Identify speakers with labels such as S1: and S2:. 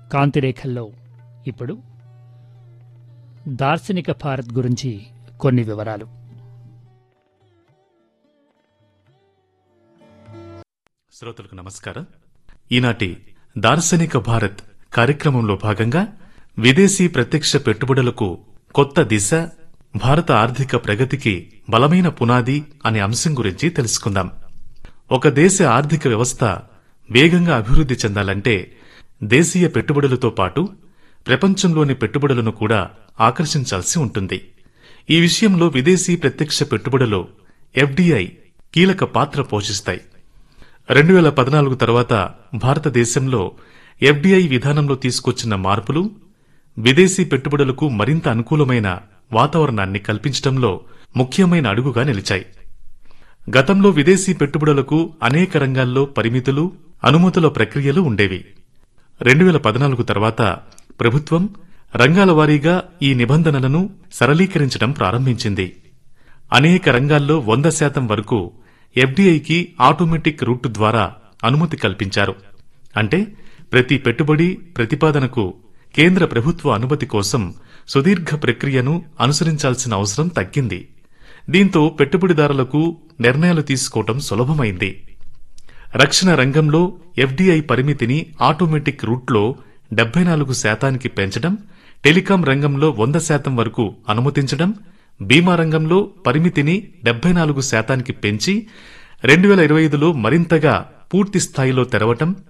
S1: కాంతిరేఖల్లో ఇప్పుడు దార్శనిక భారత్ గురించి కొన్ని వివరాలు
S2: శ్రోతలకు నమస్కారం ఈనాటి దార్శనిక భారత్ కార్యక్రమంలో భాగంగా విదేశీ ప్రత్యక్ష పెట్టుబడులకు కొత్త దిశ భారత ఆర్థిక ప్రగతికి బలమైన పునాది అనే అంశం గురించి తెలుసుకుందాం ఒక దేశ ఆర్థిక వ్యవస్థ వేగంగా అభివృద్ధి చెందాలంటే దేశీయ పెట్టుబడులతో పాటు ప్రపంచంలోని పెట్టుబడులను కూడా ఆకర్షించాల్సి ఉంటుంది ఈ విషయంలో విదేశీ ప్రత్యక్ష పెట్టుబడులు ఎఫ్డిఐ కీలక పాత్ర పోషిస్తాయి రెండు వేల పద్నాలుగు తర్వాత భారతదేశంలో ఎఫ్డిఐ విధానంలో తీసుకొచ్చిన మార్పులు విదేశీ పెట్టుబడులకు మరింత అనుకూలమైన వాతావరణాన్ని కల్పించడంలో ముఖ్యమైన అడుగుగా నిలిచాయి గతంలో విదేశీ పెట్టుబడులకు అనేక రంగాల్లో పరిమితులు అనుమతుల ప్రక్రియలు ఉండేవి రెండు వేల పద్నాలుగు తర్వాత ప్రభుత్వం రంగాల వారీగా ఈ నిబంధనలను సరళీకరించడం ప్రారంభించింది అనేక రంగాల్లో వంద శాతం వరకు ఎఫ్డీఐకి ఆటోమేటిక్ రూట్ ద్వారా అనుమతి కల్పించారు అంటే ప్రతి పెట్టుబడి ప్రతిపాదనకు కేంద్ర ప్రభుత్వ అనుమతి కోసం సుదీర్ఘ ప్రక్రియను అనుసరించాల్సిన అవసరం తగ్గింది దీంతో పెట్టుబడిదారులకు నిర్ణయాలు తీసుకోవటం సులభమైంది రక్షణ రంగంలో ఎఫ్డీఐ పరిమితిని ఆటోమేటిక్ రూట్లో డెబ్బై నాలుగు శాతానికి పెంచడం టెలికాం రంగంలో వంద శాతం వరకు అనుమతించడం బీమా రంగంలో పరిమితిని డెబ్బై నాలుగు శాతానికి పెంచి రెండు వేల ఇరవై ఐదులో మరింతగా పూర్తి స్థాయిలో తెరవటం